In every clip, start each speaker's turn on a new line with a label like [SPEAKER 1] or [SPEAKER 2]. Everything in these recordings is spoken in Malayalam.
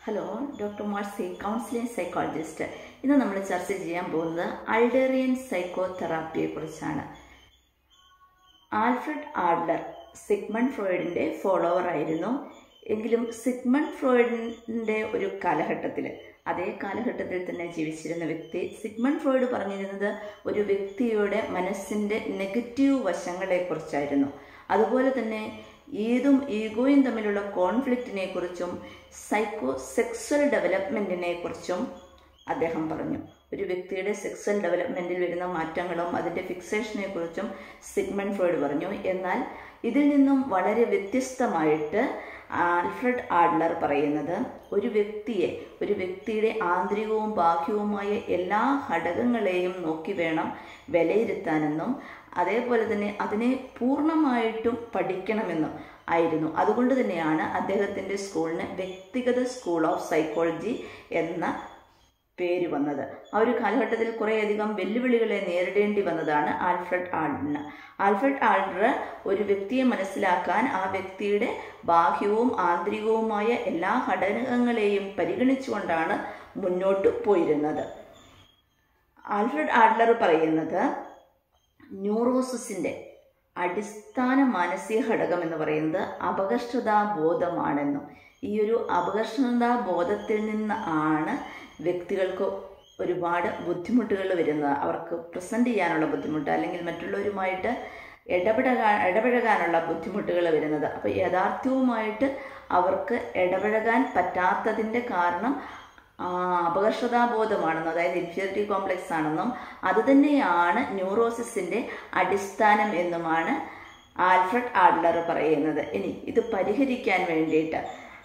[SPEAKER 1] hello doctor Marcy counselling psychologist ഇന്ന് നമ്മൾ ചർച്ച ചെയ്യാൻ പോകുന്നത് അൾഡേറിയൻ സൈക്കോ തെറാപ്പിയെ കുറിച്ചാണ് ആൽഫ്രഡ് ആഡ്ലർ സിഗ്മണ്ട് ഫ്രോയിഡിൻ്റെ ഫോളോവർ ആയിരുന്നു എങ്കിലും സിഗ്മണ്ട് ഫ്രോയിഡിൻ്റെ ഒരു കാലഘട്ടത്തിൽ അതേ കാലഘട്ടത്തിൽ തന്നെ ജീവിച്ചിരുന്ന വ്യക്തി സിഗ്മണ്ട് ഫ്രോയിഡ് പറഞ്ഞിരുന്നത് ഒരു വ്യക്തിയുടെ മനസ്സിൻ്റെ നെഗറ്റീവ് വശങ്ങളെക്കുറിച്ചായിരുന്നു അതുപോലെ തന്നെ ഏതും ഈഗോയും തമ്മിലുള്ള കോൺഫ്ലിക്റ്റിനെ കുറിച്ചും സൈക്കോ സെക്സ്വൽ ഡെവലപ്മെൻറ്റിനെ കുറിച്ചും അദ്ദേഹം പറഞ്ഞു ഒരു വ്യക്തിയുടെ സെക്സ്വൽ ഡെവലപ്മെൻറ്റിൽ വരുന്ന മാറ്റങ്ങളും അതിൻ്റെ ഫിക്സേഷനെ കുറിച്ചും സിഗ്മണ്ട് ഫ്രോയിഡ് പറഞ്ഞു എന്നാൽ ഇതിൽ നിന്നും വളരെ വ്യത്യസ്തമായിട്ട് ആൽഫ്രഡ് ആഡ്ലർ പറയുന്നത് ഒരു വ്യക്തിയെ ഒരു വ്യക്തിയുടെ ആന്തരികവും ബാഹ്യവുമായ എല്ലാ ഘടകങ്ങളെയും നോക്കി വേണം വിലയിരുത്താനെന്നും അതേപോലെ തന്നെ അതിനെ പൂർണ്ണമായിട്ടും പഠിക്കണമെന്നും ആയിരുന്നു അതുകൊണ്ട് തന്നെയാണ് അദ്ദേഹത്തിൻ്റെ സ്കൂളിന് വ്യക്തിഗത സ്കൂൾ ഓഫ് സൈക്കോളജി എന്ന പേര് വന്നത് ആ ഒരു കാലഘട്ടത്തിൽ കുറേയധികം വെല്ലുവിളികളെ നേരിടേണ്ടി വന്നതാണ് ആൽഫ്രഡ് ആൾഡറിന് ആൽഫ്രഡ് ആൾഡർ ഒരു വ്യക്തിയെ മനസ്സിലാക്കാൻ ആ വ്യക്തിയുടെ ബാഹ്യവും ആന്തരികവുമായ എല്ലാ ഘടകങ്ങളെയും പരിഗണിച്ചുകൊണ്ടാണ് മുന്നോട്ട് പോയിരുന്നത് ആൽഫ്രഡ് ആഡ്ലർ പറയുന്നത് ന്യൂറോസിസിൻ്റെ അടിസ്ഥാന മാനസിക ഘടകം എന്ന് പറയുന്നത് അപകർഷതാ ബോധമാണെന്നും ഈ ഒരു അപകർഷതാ ബോധത്തിൽ നിന്ന് ആണ് വ്യക്തികൾക്ക് ഒരുപാട് ബുദ്ധിമുട്ടുകൾ വരുന്നത് അവർക്ക് പ്രസൻറ്റ് ചെയ്യാനുള്ള ബുദ്ധിമുട്ട് അല്ലെങ്കിൽ മറ്റുള്ളവരുമായിട്ട് ഇടപെടകാൻ ഇടപഴകാനുള്ള ബുദ്ധിമുട്ടുകൾ വരുന്നത് അപ്പോൾ യാഥാർത്ഥ്യവുമായിട്ട് അവർക്ക് ഇടപഴകാൻ പറ്റാത്തതിൻ്റെ കാരണം അപകർഷതാബോധമാണെന്നും അതായത് ഇൻഫീരിയറിറ്റി കോംപ്ലക്സ് ആണെന്നും അതുതന്നെയാണ് ന്യൂറോസിസിൻ്റെ അടിസ്ഥാനം എന്നുമാണ് ആൽഫ്രഡ് ആഡ്ലർ പറയുന്നത് ഇനി ഇത് പരിഹരിക്കാൻ വേണ്ടിയിട്ട്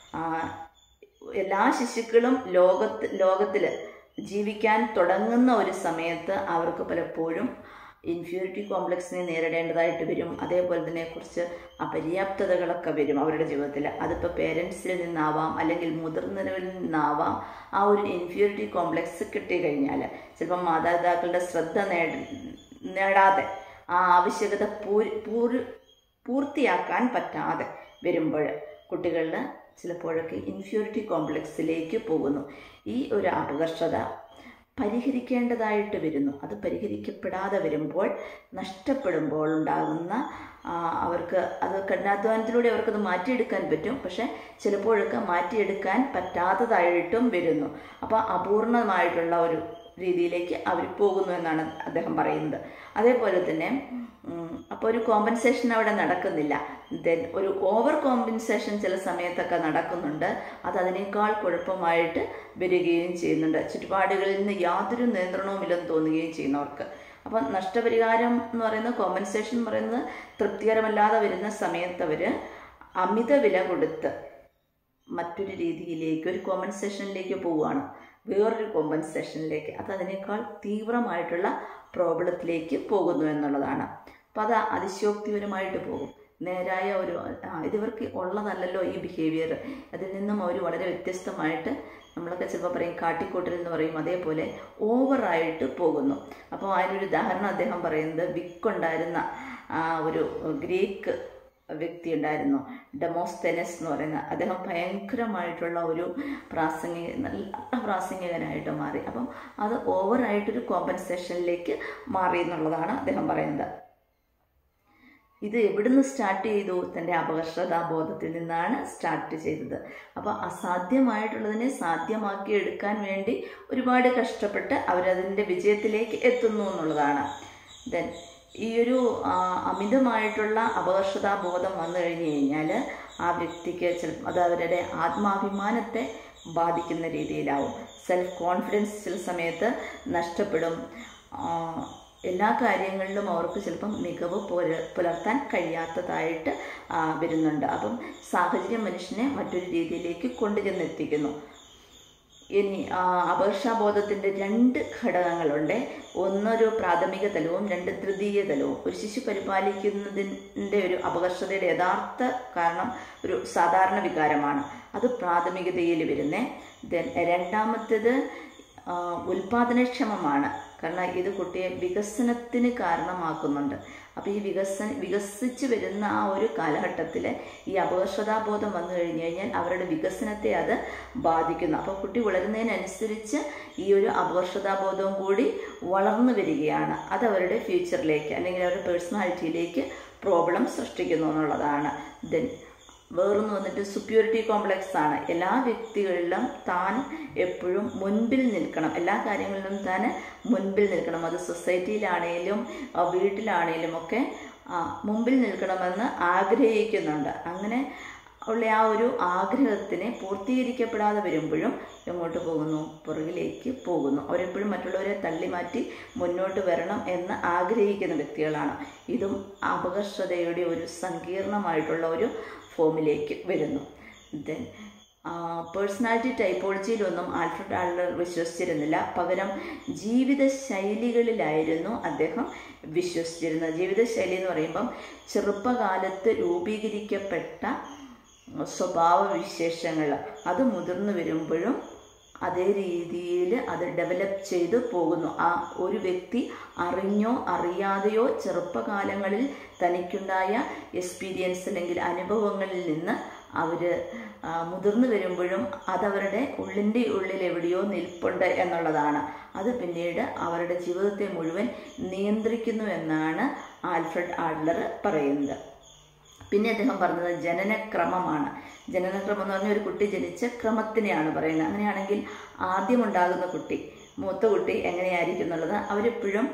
[SPEAKER 1] എല്ലാ ശിശുക്കളും ലോകത്ത് ലോകത്തിൽ ജീവിക്കാൻ തുടങ്ങുന്ന ഒരു സമയത്ത് അവർക്ക് പലപ്പോഴും ഇൻഫ്യൂരിറ്റി കോംപ്ലക്സിനെ നേരിടേണ്ടതായിട്ട് വരും അതേപോലെ തന്നെ കുറച്ച് അപര്യാപ്തതകളൊക്കെ വരും അവരുടെ ജീവിതത്തിൽ അതിപ്പോൾ പേരൻസിൽ നിന്നാവാം അല്ലെങ്കിൽ മുതിർന്നവരിൽ നിന്നാവാം ആ ഒരു ഇൻഫ്യൂരിറ്റി കോംപ്ലക്സ് കിട്ടിക്കഴിഞ്ഞാൽ ചിലപ്പം മാതാപിതാക്കളുടെ ശ്രദ്ധ നേട നേടാതെ ആ ആവശ്യകത പൂർ പൂർ പൂർത്തിയാക്കാൻ പറ്റാതെ വരുമ്പോൾ കുട്ടികളിൽ ചിലപ്പോഴൊക്കെ ഇൻഫ്യൂരിറ്റി കോംപ്ലക്സിലേക്ക് പോകുന്നു ഈ ഒരു അപകർഷത പരിഹരിക്കേണ്ടതായിട്ട് വരുന്നു അത് പരിഹരിക്കപ്പെടാതെ വരുമ്പോൾ നഷ്ടപ്പെടുമ്പോൾ ഉണ്ടാകുന്ന അവർക്ക് അത് കഠിനാധ്വാനത്തിലൂടെ അവർക്കത് മാറ്റിയെടുക്കാൻ പറ്റും പക്ഷേ ചിലപ്പോഴൊക്കെ മാറ്റിയെടുക്കാൻ പറ്റാത്തതായിട്ടും വരുന്നു അപ്പോൾ അപൂർണമായിട്ടുള്ള ഒരു രീതിയിലേക്ക് അവർ പോകുന്നു എന്നാണ് അദ്ദേഹം പറയുന്നത് അതേപോലെ തന്നെ അപ്പോൾ ഒരു കോമ്പൻസേഷൻ അവിടെ നടക്കുന്നില്ല ദെൻ ഒരു ഓവർ കോമ്പൻസേഷൻ ചില സമയത്തൊക്കെ നടക്കുന്നുണ്ട് അത് അതിനേക്കാൾ കുഴപ്പമായിട്ട് വരികയും ചെയ്യുന്നുണ്ട് ചുറ്റുപാടുകളിൽ നിന്ന് യാതൊരു നിയന്ത്രണവുമില്ലെന്ന് തോന്നുകയും ചെയ്യുന്നവർക്ക് അപ്പം നഷ്ടപരിഹാരം എന്ന് പറയുന്നത് കോമ്പൻസേഷൻ എന്ന് പറയുന്നത് തൃപ്തികരമല്ലാതെ വരുന്ന സമയത്ത് അവർ അമിത വില കൊടുത്ത് മറ്റൊരു രീതിയിലേക്ക് ഒരു കോമ്പൻസേഷനിലേക്ക് പോവുകയാണ് വേറൊരു കോമ്പൻസേഷനിലേക്ക് അത് അതിനേക്കാൾ തീവ്രമായിട്ടുള്ള പ്രോബ്ലത്തിലേക്ക് പോകുന്നു എന്നുള്ളതാണ് അപ്പം അത് അതിശയോക്തിപരമായിട്ട് പോകും നേരായ ഒരു ഇതിവർക്ക് ഉള്ളതല്ലല്ലോ ഈ ബിഹേവിയർ അതിൽ നിന്നും അവർ വളരെ വ്യത്യസ്തമായിട്ട് നമ്മളൊക്കെ ചിലപ്പോൾ പറയും കാട്ടിക്കൂട്ടൽ എന്ന് പറയും അതേപോലെ ഓവറായിട്ട് പോകുന്നു അപ്പോൾ അതിനൊരു ഉദാഹരണം അദ്ദേഹം പറയുന്നത് വിക്കുണ്ടായിരുന്ന ഒരു ഗ്രീക്ക് വ്യക്തി ഉണ്ടായിരുന്നു ഡെമോസ്തെനസ് എന്ന് പറയുന്ന അദ്ദേഹം ഭയങ്കരമായിട്ടുള്ള ഒരു പ്രാസംഗിക നല്ല പ്രാസംഗികനായിട്ട് മാറി അപ്പം അത് ഓവറായിട്ടൊരു കോമ്പൻസേഷനിലേക്ക് മാറി എന്നുള്ളതാണ് അദ്ദേഹം പറയുന്നത് ഇത് എവിടുന്ന് സ്റ്റാർട്ട് ചെയ്തു തൻ്റെ അപകർഷതാബോധത്തിൽ നിന്നാണ് സ്റ്റാർട്ട് ചെയ്തത് അപ്പോൾ അസാധ്യമായിട്ടുള്ളതിനെ സാധ്യമാക്കി എടുക്കാൻ വേണ്ടി ഒരുപാട് കഷ്ടപ്പെട്ട് അവരതിൻ്റെ വിജയത്തിലേക്ക് എത്തുന്നു എന്നുള്ളതാണ് ദെൻ ഈ ഒരു അമിതമായിട്ടുള്ള അപകർഷതാബോധം വന്നു കഴിഞ്ഞു കഴിഞ്ഞാൽ ആ വ്യക്തിക്ക് ചിലപ്പോൾ അത് അവരുടെ ആത്മാഭിമാനത്തെ ബാധിക്കുന്ന രീതിയിലാവും സെൽഫ് കോൺഫിഡൻസ് ചില സമയത്ത് നഷ്ടപ്പെടും എല്ലാ കാര്യങ്ങളിലും അവർക്ക് ചിലപ്പം മികവ് പുലർത്താൻ കഴിയാത്തതായിട്ട് വരുന്നുണ്ട് അപ്പം സാഹചര്യം മനുഷ്യനെ മറ്റൊരു രീതിയിലേക്ക് കൊണ്ടുചെന്നെത്തിക്കുന്നു ഇനി അപകർഷാബോധത്തിൻ്റെ രണ്ട് ഘടകങ്ങളുണ്ട് ഒന്നൊരു പ്രാഥമിക തലവും രണ്ട് തൃതീയ തലവും ഒരു ശിശു പരിപാലിക്കുന്നതിൻ്റെ ഒരു അപകർഷതയുടെ യഥാർത്ഥ കാരണം ഒരു സാധാരണ വികാരമാണ് അത് പ്രാഥമികതയിൽ വരുന്നേ ദെൻ രണ്ടാമത്തേത് ഉൽപാദനക്ഷമമാണ് കാരണം ഇത് കുട്ടിയെ വികസനത്തിന് കാരണമാക്കുന്നുണ്ട് അപ്പോൾ ഈ വികസന വികസിച്ച് വരുന്ന ആ ഒരു കാലഘട്ടത്തിൽ ഈ അപകർഷതാബോധം വന്നു കഴിഞ്ഞു കഴിഞ്ഞാൽ അവരുടെ വികസനത്തെ അത് ബാധിക്കുന്നു അപ്പോൾ കുട്ടി വളരുന്നതിനനുസരിച്ച് ഈ ഒരു അപകർഷതാബോധവും കൂടി വളർന്നു വരികയാണ് അത് അവരുടെ ഫ്യൂച്ചറിലേക്ക് അല്ലെങ്കിൽ അവരുടെ പേഴ്സണാലിറ്റിയിലേക്ക് പ്രോബ്ലം സൃഷ്ടിക്കുന്നു എന്നുള്ളതാണ് ദെൻ വേറൊന്ന് വന്നിട്ട് സുപ്യൂരിറ്റി കോംപ്ലക്സ് ആണ് എല്ലാ വ്യക്തികളിലും താൻ എപ്പോഴും മുൻപിൽ നിൽക്കണം എല്ലാ കാര്യങ്ങളിലും താൻ മുൻപിൽ നിൽക്കണം അത് സൊസൈറ്റിയിലാണേലും ആ, വീട്ടിലാണേലും ഒക്കെ ആ, മുമ്പിൽ നിൽക്കണമെന്ന് ആഗ്രഹിക്കുന്നുണ്ട് അങ്ങനെ ഉള്ള ആ ഒരു ആഗ്രഹത്തിനെ പൂർത്തീകരിക്കപ്പെടാതെ വരുമ്പോഴും എങ്ങോട്ട് പോകുന്നു പുറകിലേക്ക് പോകുന്നു അവരെപ്പോഴും മറ്റുള്ളവരെ തള്ളി മാറ്റി മുന്നോട്ട് വരണം എന്ന് ആഗ്രഹിക്കുന്ന വ്യക്തികളാണ് ഇതും അപകർഷതയുടെ ഒരു സങ്കീർണമായിട്ടുള്ള ഒരു ഫോമിലേക്ക് വരുന്നു ദെൻ പേഴ്സണാലിറ്റി ടൈപ്പോളജിയിലൊന്നും ആൽഫ്രഡ് ആൾഡർ വിശ്വസിച്ചിരുന്നില്ല പകരം ജീവിത ശൈലികളിലായിരുന്നു അദ്ദേഹം വിശ്വസിച്ചിരുന്നത് ജീവിതശൈലി എന്ന് പറയുമ്പം ചെറുപ്പകാലത്ത് രൂപീകരിക്കപ്പെട്ട സ്വഭാവ വിശേഷങ്ങൾ അത് മുതിർന്നു വരുമ്പോഴും അതേ രീതിയിൽ അത് ഡെവലപ്പ് ചെയ്ത് പോകുന്നു ആ ഒരു വ്യക്തി അറിഞ്ഞോ അറിയാതെയോ ചെറുപ്പകാലങ്ങളിൽ തനിക്കുണ്ടായ എക്സ്പീരിയൻസ് അല്ലെങ്കിൽ അനുഭവങ്ങളിൽ നിന്ന് അവർ മുതിർന്നു വരുമ്പോഴും അതവരുടെ ഉള്ളിൻ്റെ ഉള്ളിൽ എവിടെയോ നിൽപ്പുണ്ട് എന്നുള്ളതാണ് അത് പിന്നീട് അവരുടെ ജീവിതത്തെ മുഴുവൻ നിയന്ത്രിക്കുന്നു എന്നാണ് ആൽഫ്രഡ് ആഡ്ലർ പറയുന്നത് പിന്നെ അദ്ദേഹം പറഞ്ഞത് ജനനക്രമമാണ് ജനനക്രമം എന്ന് പറഞ്ഞാൽ ഒരു കുട്ടി ജനിച്ച ക്രമത്തിനെയാണ് പറയുന്നത് അങ്ങനെയാണെങ്കിൽ ആദ്യമുണ്ടാകുന്ന കുട്ടി മൂത്ത കുട്ടി എങ്ങനെയായിരിക്കും എന്നുള്ളത് അവരെപ്പോഴും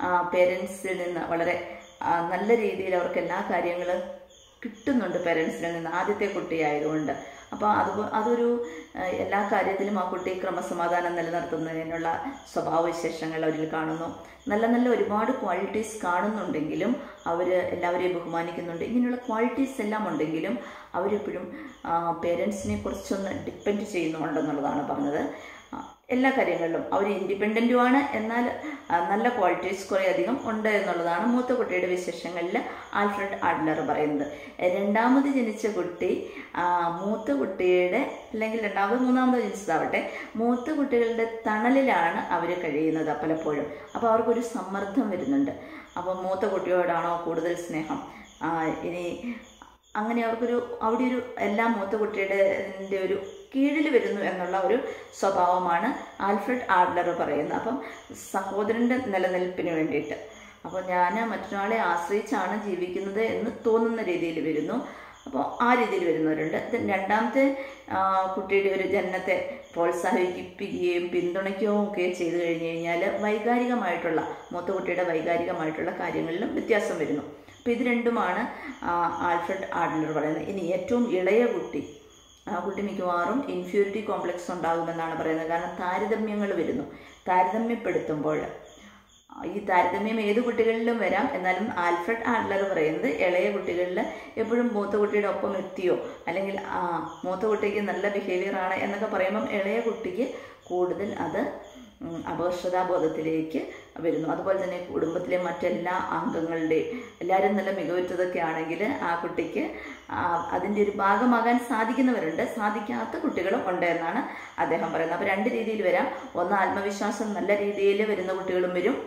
[SPEAKER 1] പേരൻസിൽ നിന്ന് വളരെ ആ, നല്ല രീതിയിൽ അവർക്ക് എല്ലാ കാര്യങ്ങളും കിട്ടുന്നുണ്ട് പേരൻസിൽ നിന്ന് ആദ്യത്തെ കുട്ടിയായതുകൊണ്ട് അപ്പോൾ അത് അതൊരു ആ, എല്ലാ കാര്യത്തിലും ആ കുട്ടി ക്രമസമാധാനം നിലനിർത്തുന്നതിനുള്ള സ്വഭാവവിശേഷങ്ങൾ അവരിൽ കാണുന്നു നല്ല നല്ല ഒരുപാട് ക്വാളിറ്റീസ് കാണുന്നുണ്ടെങ്കിലും അവർ എല്ലാവരെയും ബഹുമാനിക്കുന്നുണ്ട് ഇങ്ങനെയുള്ള ക്വാളിറ്റീസ് എല്ലാം ഉണ്ടെങ്കിലും അവരെപ്പോഴും പേരൻസിനെ കുറിച്ചൊന്ന് ഡിപ്പെൻഡ് ചെയ്യുന്നുണ്ടെന്നുള്ളതാണ് പറഞ്ഞത് ആ, എല്ലാ കാര്യങ്ങളിലും അവർ ഇൻഡിപെൻഡൻറ്റുമാണ് എന്നാൽ ആ, നല്ല ക്വാളിറ്റീസ് കുറേ അധികം ഉണ്ട് എന്നുള്ളതാണ് മൂത്ത കുട്ടിയുടെ വിശേഷങ്ങളിൽ ആൽഫ്രഡ് ആഡ്ലർ പറയുന്നത് രണ്ടാമത് ജനിച്ച കുട്ടി ആ, മൂത്ത കുട്ടിയുടെ അല്ലെങ്കിൽ രണ്ടാമത് മൂന്നാമത് ജനിച്ചതാവട്ടെ മൂത്ത കുട്ടികളുടെ തണലിലാണ് അവർ കഴിയുന്നത് പലപ്പോഴും അപ്പോൾ അവർക്കൊരു സമ്മർദ്ദം വരുന്നുണ്ട് അപ്പോൾ മൂത്ത കുട്ടിയോടാണോ കൂടുതൽ സ്നേഹം ആ, ഇനി അങ്ങനെ അവർക്കൊരു അവിടെ ഒരു എല്ലാ മൂത്ത കുട്ടിയുടെ ന്റെ ഒരു കീഴിൽ വരുന്നു എന്നുള്ള ഒരു സ്വഭാവമാണ് ആൽഫ്രഡ് ആഡ്ലർ പറയുന്നത് അപ്പം സഹോദരൻ്റെ നിലനിൽപ്പിന് വേണ്ടിയിട്ട് അപ്പോൾ ഞാൻ മറ്റൊരാളെ ആശ്രയിച്ചാണ് ജീവിക്കുന്നത് എന്ന് തോന്നുന്ന രീതിയിൽ വരുന്നു അപ്പോൾ ആ രീതിയിൽ വരുന്നവരുണ്ട് ഇത് രണ്ടാമത്തെ ആ, കുട്ടിയുടെ ഒരു ജനനത്തെ പ്രോത്സാഹിപ്പിക്കുകയും പിന്തുണയ്ക്കുകയും ഒക്കെ ചെയ്തു കഴിഞ്ഞു കഴിഞ്ഞാൽ വൈകാരികമായിട്ടുള്ള മൂത്ത കുട്ടിയുടെ വൈകാരികമായിട്ടുള്ള കാര്യങ്ങളിലും വ്യത്യാസം വരുന്നു അപ്പോൾ ഇത് രണ്ടുമാണ് ആ, ആൽഫ്രഡ് ആഡ്ലർ പറയുന്നത് ഇനി ഏറ്റവും ഇളയ കുട്ടി ആ കുട്ടി മിക്കവാറും ഇൻഫ്യൂരിറ്റി കോംപ്ലക്സ് ഉണ്ടാകുമെന്നാണ് പറയുന്നത് കാരണം താരതമ്യങ്ങൾ വരുന്നു താരതമ്യപ്പെടുത്തുമ്പോൾ ഈ താരതമ്യം ഏത് കുട്ടികളിലും വരാം എന്നാലും ആൽഫ്രഡ് ആഡ്ലർ പറയുന്നത് ഇളയ കുട്ടികളിൽ എപ്പോഴും മൂത്ത കുട്ടിയുടെ ഒപ്പം എത്തിയോ അല്ലെങ്കിൽ ആ മൂത്ത കുട്ടിക്ക് നല്ല ബിഹേവിയർ ആണ് എന്നൊക്കെ പറയുമ്പം ഇളയ കുട്ടിക്ക് കൂടുതൽ അത് ഉം, അപകർഷതാബോധത്തിലേക്ക് വരുന്നു അതുപോലെ തന്നെ കുടുംബത്തിലെ മറ്റെല്ലാ അംഗങ്ങളുടെയും എല്ലാവരും നല്ല മികവുറ്റതൊക്കെ ആണെങ്കിൽ ആ കുട്ടിക്ക് ആ, അതിൻ്റെ ഒരു ഭാഗമാകാൻ സാധിക്കുന്നവരുണ്ട് സാധിക്കാത്ത കുട്ടികളും ഉണ്ട് എന്നാണ് അദ്ദേഹം പറയുന്നത് അപ്പോൾ രണ്ട് രീതിയിൽ വരാം ഒന്ന് ആത്മവിശ്വാസം നല്ല രീതിയിൽ വരുന്ന കുട്ടികളും വരും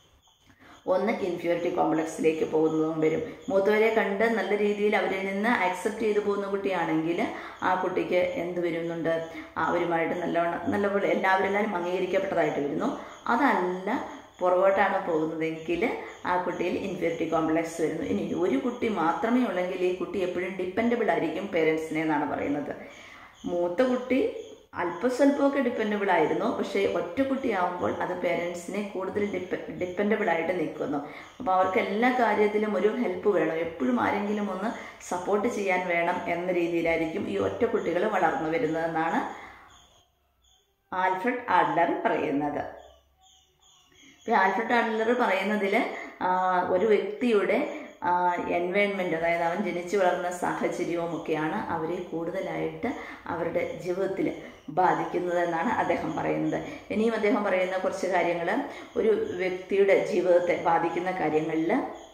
[SPEAKER 1] ഒന്ന് ഇൻഫ്യൂരിറ്റി കോംപ്ലക്സിലേക്ക് പോകുന്നതും വരും മൂത്തവരെ കണ്ട് നല്ല രീതിയിൽ അവരിൽ നിന്ന് ആക്സെപ്റ്റ് ചെയ്തു പോകുന്ന കുട്ടിയാണെങ്കിൽ ആ കുട്ടിക്ക് എന്ത് വരുന്നുണ്ട് അവരുമായിട്ട് നല്ലവണ്ണം നല്ലപോലെ എല്ലാവരെല്ലാവരും അംഗീകരിക്കപ്പെട്ടതായിട്ട് വരുന്നു അതല്ല പുറകോട്ടാണ് പോകുന്നതെങ്കിൽ ആ കുട്ടിയിൽ ഇൻഫ്യൂരിറ്റി കോംപ്ലക്സ് വരുന്നു ഇനി ഒരു കുട്ടി മാത്രമേ ഉള്ളെങ്കിൽ ഈ കുട്ടി എപ്പോഴും ഡിപ്പെൻഡബിൾ ആയിരിക്കും പേരൻസിനെ എന്നാണ് പറയുന്നത് മൂത്ത കുട്ടി അല്പസ്വല്പമൊക്കെ ഡിപ്പെൻഡബിൾ ആയിരുന്നു പക്ഷേ ഒറ്റ കുട്ടിയാവുമ്പോൾ അത് പേരൻസിനെ കൂടുതൽ ഡിപ്പെ ഡിപ്പെൻഡബിൾ ആയിട്ട് നിൽക്കുന്നു അപ്പോൾ അവർക്ക് എല്ലാ കാര്യത്തിലും ഒരു ഹെൽപ്പ് വേണം എപ്പോഴും ആരെങ്കിലും ഒന്ന് സപ്പോർട്ട് ചെയ്യാൻ വേണം എന്ന രീതിയിലായിരിക്കും ഈ ഒറ്റ കുട്ടികൾ വളർന്നു വരുന്നതെന്നാണ് ആൽഫ്രഡ് ആഡ്ലർ പറയുന്നത് ഇപ്പോൾ ആൽഫ്രഡ് ആഡ്ലർ പറയുന്നതിൽ ഒരു വ്യക്തിയുടെ എൻവയൺമെൻറ്റ് അതായത് അവൻ ജനിച്ചു വളർന്ന സാഹചര്യവും ഒക്കെയാണ് അവരെ കൂടുതലായിട്ട് അവരുടെ ജീവിതത്തിൽ ബാധിക്കുന്നതെന്നാണ് അദ്ദേഹം പറയുന്നത് ഇനിയും അദ്ദേഹം പറയുന്ന കുറച്ച് കാര്യങ്ങൾ ഒരു വ്യക്തിയുടെ ജീവിതത്തെ ബാധിക്കുന്ന കാര്യങ്ങളിൽ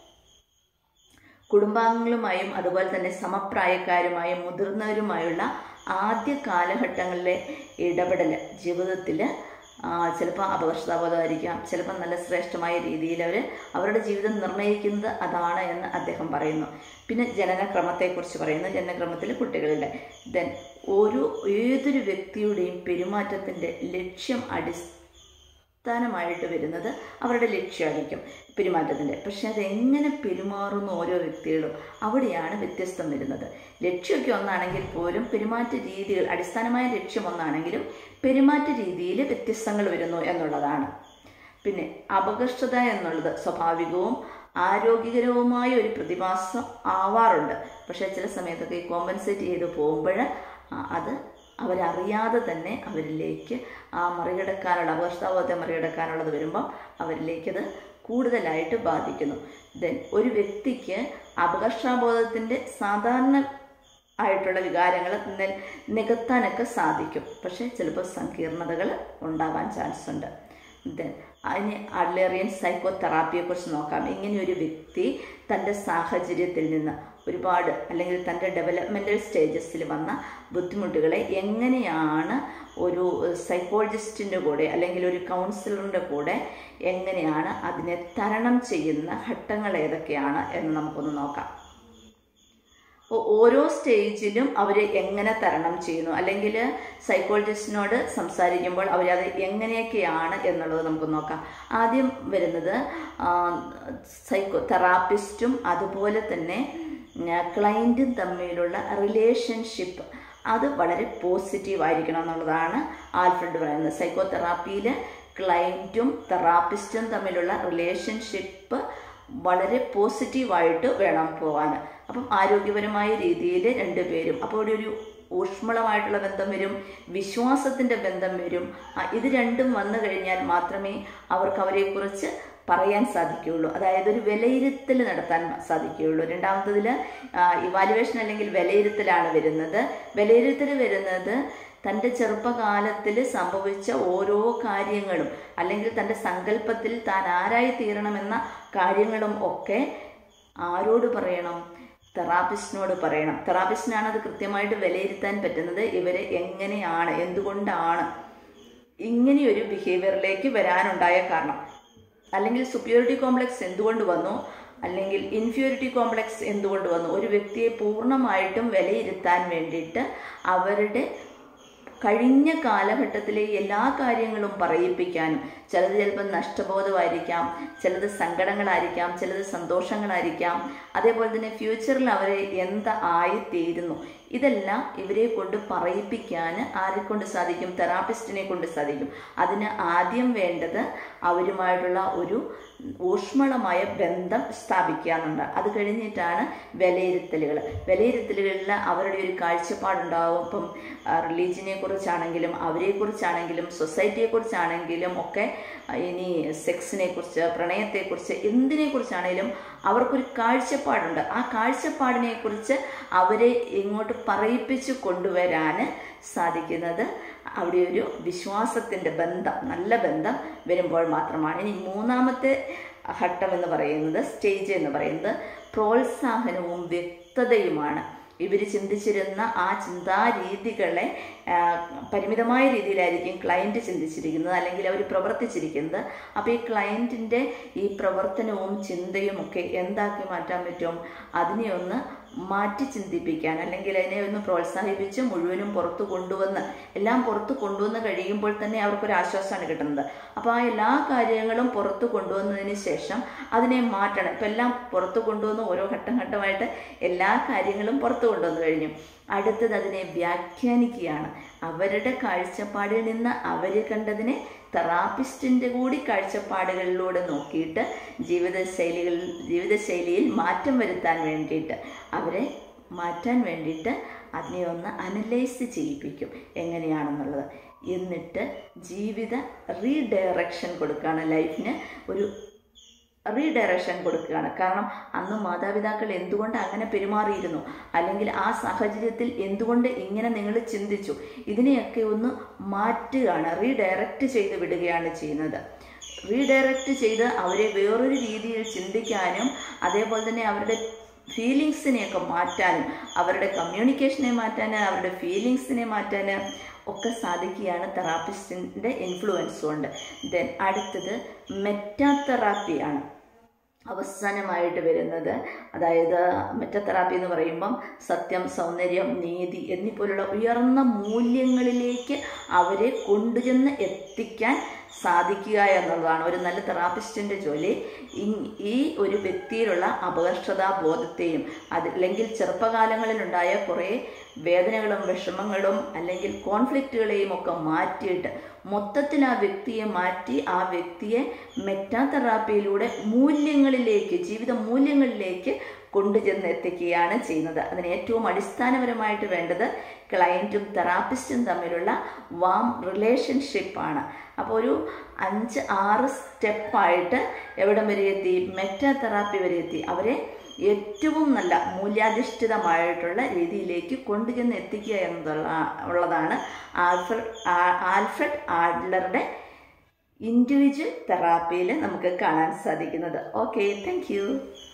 [SPEAKER 1] കുടുംബാംഗങ്ങളുമായും അതുപോലെ തന്നെ സമപ്രായക്കാരുമായും മുതിർന്നവരുമായുള്ള ആദ്യ കാലഘട്ടങ്ങളിലെ ഇടപെടൽ ജീവിതത്തിൽ ചിലപ്പോൾ അപകർഷതാബോധമായിരിക്കാം ചിലപ്പോൾ നല്ല ശ്രേഷ്ഠമായ രീതിയിൽ അവർ അവരുടെ ജീവിതം നിർണ്ണയിക്കുന്നത് അതാണ് എന്ന് അദ്ദേഹം പറയുന്നു പിന്നെ ജനനക്രമത്തെക്കുറിച്ച് പറയുന്നു ജനനക്രമത്തിൽ കുട്ടികളുടെ ദെൻ ഒരു ഏതൊരു വ്യക്തിയുടെയും പെരുമാറ്റത്തിൻ്റെ ലക്ഷ്യം അടിസ്ഥാനമായിട്ട് വരുന്നത് അവരുടെ ലക്ഷ്യമായിരിക്കും പെരുമാറ്റത്തിൻ്റെ പക്ഷെ അതെങ്ങനെ പെരുമാറുന്നു ഓരോ വ്യക്തികളും അവിടെയാണ് വ്യത്യസ്തം വരുന്നത് ലക്ഷ്യമൊക്കെ ഒന്നാണെങ്കിൽ പോലും പെരുമാറ്റ രീതികൾ അടിസ്ഥാനമായ ലക്ഷ്യം ഒന്നാണെങ്കിലും പെരുമാറ്റ രീതിയിൽ വ്യത്യസ്തങ്ങൾ വരുന്നു എന്നുള്ളതാണ് പിന്നെ അപകർഷത എന്നുള്ളത് സ്വാഭാവികവും ആരോഗ്യകരവുമായ ഒരു പ്രതിഭാസം ആവാറുണ്ട് പക്ഷേ ചില സമയത്തൊക്കെ കോമ്പൻസേറ്റ് ചെയ്ത് പോകുമ്പോൾ അത് അവരറിയാതെ തന്നെ അവരിലേക്ക് ആ മറികടക്കാനുള്ള അപകർഷതാബോധത്തെ മറികടക്കാനുള്ളത് വരുമ്പം അവരിലേക്കത് കൂടുതലായിട്ട് ബാധിക്കുന്നു ദെൻ ഒരു വ്യക്തിക്ക് അപകർഷാബോധത്തിൻ്റെ സാധാരണ ആയിട്ടുള്ള വികാരങ്ങൾ നികത്താനൊക്കെ സാധിക്കും പക്ഷേ ചിലപ്പോൾ സങ്കീർണതകൾ ഉണ്ടാവാൻ ചാൻസ് ഉണ്ട് ദെൻ അതിന് അഡ്ലേറിയൻ സൈക്കോ തെറാപ്പിയെക്കുറിച്ച് നോക്കാം ഇങ്ങനെ ഒരു വ്യക്തി തൻ്റെ സാഹചര്യത്തിൽ നിന്ന് ഒരുപാട് അല്ലെങ്കിൽ തൻ്റെ ഡെവലപ്മെൻറ്റൽ സ്റ്റേജസിൽ വന്ന ബുദ്ധിമുട്ടുകളെ എങ്ങനെയാണ് ഒരു സൈക്കോളജിസ്റ്റിൻ്റെ കൂടെ അല്ലെങ്കിൽ ഒരു കൗൺസിലറിൻ്റെ കൂടെ എങ്ങനെയാണ് അതിനെ തരണം ചെയ്യുന്ന ഘട്ടങ്ങൾ ഏതൊക്കെയാണ് എന്ന് നമുക്കൊന്ന് നോക്കാം അപ്പോൾ ഓരോ സ്റ്റേജിലും അവർ എങ്ങനെ തരണം ചെയ്യുന്നു അല്ലെങ്കിൽ സൈക്കോളജിസ്റ്റിനോട് സംസാരിക്കുമ്പോൾ അവരത് എങ്ങനെയൊക്കെയാണ് എന്നുള്ളത് നമുക്ക് നോക്കാം ആദ്യം വരുന്നത് സൈക്കോ തെറാപ്പിസ്റ്റും അതുപോലെ തന്നെ ക്ലയൻറ്റും തമ്മിലുള്ള റിലേഷൻഷിപ്പ് അത് വളരെ പോസിറ്റീവ് ആയിരിക്കണം എന്നുള്ളതാണ് ആൽഫ്രഡ് പറയുന്നത് സൈക്കോ തെറാപ്പിയിൽ ക്ലയൻറ്റും തെറാപ്പിസ്റ്റും തമ്മിലുള്ള റിലേഷൻഷിപ്പ് വളരെ പോസിറ്റീവായിട്ട് വേണം പോകാൻ അപ്പം ആരോഗ്യപരമായ രീതിയിൽ രണ്ടുപേരും അപ്പോൾ ഇവിടെ ഒരു ഊഷ്മളമായിട്ടുള്ള ബന്ധം വരും വിശ്വാസത്തിൻ്റെ ബന്ധം വരും ഇത് രണ്ടും വന്നു കഴിഞ്ഞാൽ മാത്രമേ അവർക്ക് അവരെക്കുറിച്ച് പറയാൻ സാധിക്കുകയുള്ളൂ അതായത് ഒരു വിലയിരുത്തൽ നടത്താൻ സാധിക്കുകയുള്ളൂ രണ്ടാമത്തതിൽ ഇവാലുവേഷൻ അല്ലെങ്കിൽ വിലയിരുത്തലാണ് വരുന്നത് വിലയിരുത്തൽ വരുന്നത് തൻ്റെ ചെറുപ്പകാലത്തിൽ സംഭവിച്ച ഓരോ കാര്യങ്ങളും അല്ലെങ്കിൽ തൻ്റെ സങ്കല്പത്തിൽ താൻ ആരായി തീരണമെന്ന കാര്യങ്ങളും ഒക്കെ ആരോട് പറയണം തെറാപ്പിസ്റ്റിനോട് പറയണം തെറാപ്പിസ്റ്റിനാണ് അത് കൃത്യമായിട്ട് വിലയിരുത്താൻ പറ്റുന്നത് ഇവരെ എങ്ങനെയാണ് എന്തുകൊണ്ടാണ് ഇങ്ങനെയൊരു ബിഹേവിയറിലേക്ക് വരാനുണ്ടായ കാരണം അല്ലെങ്കിൽ സുപ്യൂരിറ്റി കോംപ്ലക്സ് എന്തുകൊണ്ട് വന്നു അല്ലെങ്കിൽ ഇൻഫ്യൂരിറ്റി കോംപ്ലക്സ് എന്തുകൊണ്ട് വന്നു ഒരു വ്യക്തിയെ പൂർണ്ണമായിട്ടും വിലയിരുത്താൻ വേണ്ടിയിട്ട് അവരുടെ കഴിഞ്ഞ കാലഘട്ടത്തിലെ എല്ലാ കാര്യങ്ങളും പറയിപ്പിക്കാനും ചിലത് ചിലപ്പോൾ നഷ്ടബോധമായിരിക്കാം ചിലത് സങ്കടങ്ങളായിരിക്കാം ചിലത് സന്തോഷങ്ങളായിരിക്കാം അതേപോലെ തന്നെ ഫ്യൂച്ചറിൽ അവരെ എന്ത് ആയിത്തീരുന്നു ഇതെല്ലാം ഇവരെ കൊണ്ട് പറയിപ്പിക്കാൻ ആരെ കൊണ്ട് സാധിക്കും തെറാപ്പിസ്റ്റിനെ കൊണ്ട് സാധിക്കും അതിന് ആദ്യം വേണ്ടത് അവരുമായിട്ടുള്ള ഒരു ഊഷ്മളമായ ബന്ധം സ്ഥാപിക്കുക എന്നുണ്ട് അത് കഴിഞ്ഞിട്ടാണ് വിലയിരുത്തലുകൾ വിലയിരുത്തലുകളിൽ അവരുടെ ഒരു കാഴ്ചപ്പാടുണ്ടാവും ഇപ്പം റിലീജിയനെ കുറിച്ചാണെങ്കിലും അവരെക്കുറിച്ചാണെങ്കിലും സൊസൈറ്റിയെക്കുറിച്ചാണെങ്കിലും ഒക്കെ ഇനി സെക്സിനെ കുറിച്ച് പ്രണയത്തെക്കുറിച്ച് എന്തിനെക്കുറിച്ചാണെങ്കിലും അവർക്കൊരു കാഴ്ചപ്പാടുണ്ട് ആ കാഴ്ചപ്പാടിനെ കുറിച്ച് അവരെ ഇങ്ങോട്ട് പറയിപ്പിച്ച് കൊണ്ടുവരാൻ സാധിക്കുന്നത് അവിടെ ഒരു വിശ്വാസത്തിൻ്റെ ബന്ധം നല്ല ബന്ധം വരുമ്പോൾ മാത്രമാണ് ഇനി മൂന്നാമത്തെ ഘട്ടം എന്ന് പറയുന്നത് സ്റ്റേജ് എന്ന് പറയുന്നത് പ്രോത്സാഹനവും വ്യക്തതയുമാണ് ഇവർ ചിന്തിച്ചിരുന്ന ആ ചിന്താരീതികളെ പരിമിതമായ രീതിയിലായിരിക്കും ക്ലയൻറ്റ് ചിന്തിച്ചിരിക്കുന്നത് അല്ലെങ്കിൽ അവർ പ്രവർത്തിച്ചിരിക്കുന്നത് അപ്പോൾ ഈ ക്ലയൻറ്റിൻ്റെ ഈ പ്രവർത്തനവും ചിന്തയും ഒക്കെ എന്താക്കി മാറ്റാൻ പറ്റും അതിനെ ഒന്ന് മാറ്റി ചിന്തിപ്പിക്കാൻ അല്ലെങ്കിൽ അതിനെ ഒന്ന് പ്രോത്സാഹിപ്പിച്ച് മുഴുവനും പുറത്ത് കൊണ്ടുവന്ന് എല്ലാം പുറത്ത് കൊണ്ടുവന്ന് കഴിയുമ്പോൾ തന്നെ അവർക്കൊരു ആശ്വാസമാണ് കിട്ടുന്നത് അപ്പോൾ ആ എല്ലാ കാര്യങ്ങളും പുറത്ത് കൊണ്ടുവന്നതിന് ശേഷം അതിനെ മാറ്റണം ഇപ്പം എല്ലാം പുറത്ത് കൊണ്ടുവന്ന് ഓരോ ഘട്ടം ഘട്ടമായിട്ട് എല്ലാ കാര്യങ്ങളും പുറത്ത് കൊണ്ടുവന്ന് കഴിഞ്ഞു അടുത്തത് അതിനെ വ്യാഖ്യാനിക്കുകയാണ് അവരുടെ കാഴ്ചപ്പാടിൽ നിന്ന് അവർ കണ്ടതിനെ തെറാപ്പിസ്റ്റിൻ്റെ കൂടി കാഴ്ചപ്പാടുകളിലൂടെ നോക്കിയിട്ട് ജീവിതശൈലികൾ ജീവിതശൈലിയിൽ മാറ്റം വരുത്താൻ വേണ്ടിയിട്ട് അവരെ മാറ്റാൻ വേണ്ടിയിട്ട് അതിനെ ഒന്ന് അനലൈസ് ചെയ്യിപ്പിക്കും എങ്ങനെയാണെന്നുള്ളത് എന്നിട്ട് ജീവിത റീഡയറക്ഷൻ കൊടുക്കുകയാണ് ലൈഫിന് ഒരു റീഡയറക്ഷൻ കൊടുക്കുകയാണ് കാരണം അന്ന് മാതാപിതാക്കൾ എന്തുകൊണ്ട് അങ്ങനെ പെരുമാറിയിരുന്നു അല്ലെങ്കിൽ ആ സാഹചര്യത്തിൽ എന്തുകൊണ്ട് ഇങ്ങനെ നിങ്ങൾ ചിന്തിച്ചു ഇതിനെയൊക്കെ ഒന്ന് മാറ്റുകയാണ് റീഡയറക്റ്റ് ചെയ്ത് വിടുകയാണ് ചെയ്യുന്നത് റീഡയറക്റ്റ് ചെയ്ത് അവരെ വേറൊരു രീതിയിൽ ചിന്തിക്കാനും അതേപോലെ തന്നെ അവരുടെ ഫീലിങ്സിനെയൊക്കെ മാറ്റാനും അവരുടെ കമ്മ്യൂണിക്കേഷനെ മാറ്റാൻ അവരുടെ ഫീലിങ്സിനെ മാറ്റാൻ ഒക്കെ സാധിക്കുകയാണ് തെറാപ്പിസ്റ്റിൻ്റെ ഇൻഫ്ലുവൻസ് കൊണ്ട് ദെൻ അടുത്തത് മെറ്റാതെറാപ്പിയാണ് അവസാനമായിട്ട് വരുന്നത് അതായത് മെറ്റതെറാപ്പി എന്ന് പറയുമ്പം സത്യം സൗന്ദര്യം നീതി എന്നിപ്പോലുള്ള ഉയർന്ന മൂല്യങ്ങളിലേക്ക് അവരെ കൊണ്ടുചെന്ന് എത്തിക്കാൻ സാധിക്കുക എന്നുള്ളതാണ് ഒരു നല്ല തെറാപ്പിസ്റ്റിൻ്റെ ജോലി ഇ- ഈ ഒരു വ്യക്തിയിലുള്ള അപകർഷതാ ബോധത്തെയും അതല്ലെങ്കിൽ ചെറുപ്പകാലങ്ങളിലുണ്ടായ കുറേ വേദനകളും വിഷമങ്ങളും അല്ലെങ്കിൽ കോൺഫ്ലിക്റ്റുകളെയും ഒക്കെ മാറ്റിയിട്ട് മൊത്തത്തിൽ ആ വ്യക്തിയെ മാറ്റി ആ വ്യക്തിയെ മെറ്റാതെറാപ്പിയിലൂടെ മൂല്യങ്ങളിലേക്ക് ജീവിത മൂല്യങ്ങളിലേക്ക് കൊണ്ടുചെന്ന് എത്തിക്കുകയാണ് ചെയ്യുന്നത് അതിന് ഏറ്റവും അടിസ്ഥാനപരമായിട്ട് വേണ്ടത് ക്ലയൻറ്റും തെറാപ്പിസ്റ്റും തമ്മിലുള്ള വാം റിലേഷൻഷിപ്പാണ് അപ്പോൾ ഒരു അഞ്ച് ആറ് സ്റ്റെപ്പായിട്ട് എവിടം വരെ എത്തി മെറ്റാ തെറാപ്പി വരെ എത്തി അവരെ ഏറ്റവും നല്ല മൂല്യാധിഷ്ഠിതമായിട്ടുള്ള രീതിയിലേക്ക് കൊണ്ടുചെന്ന് എത്തിക്കുക എന്നുള്ള ഉള്ളതാണ് ആൽഫ്രഡ് ആ- ആൽഫ്രഡ് ആഡ്ലറുടെ ഇൻഡിവിജ്വൽ തെറാപ്പിയിൽ നമുക്ക് കാണാൻ സാധിക്കുന്നത് ഓക്കെ താങ്ക് യു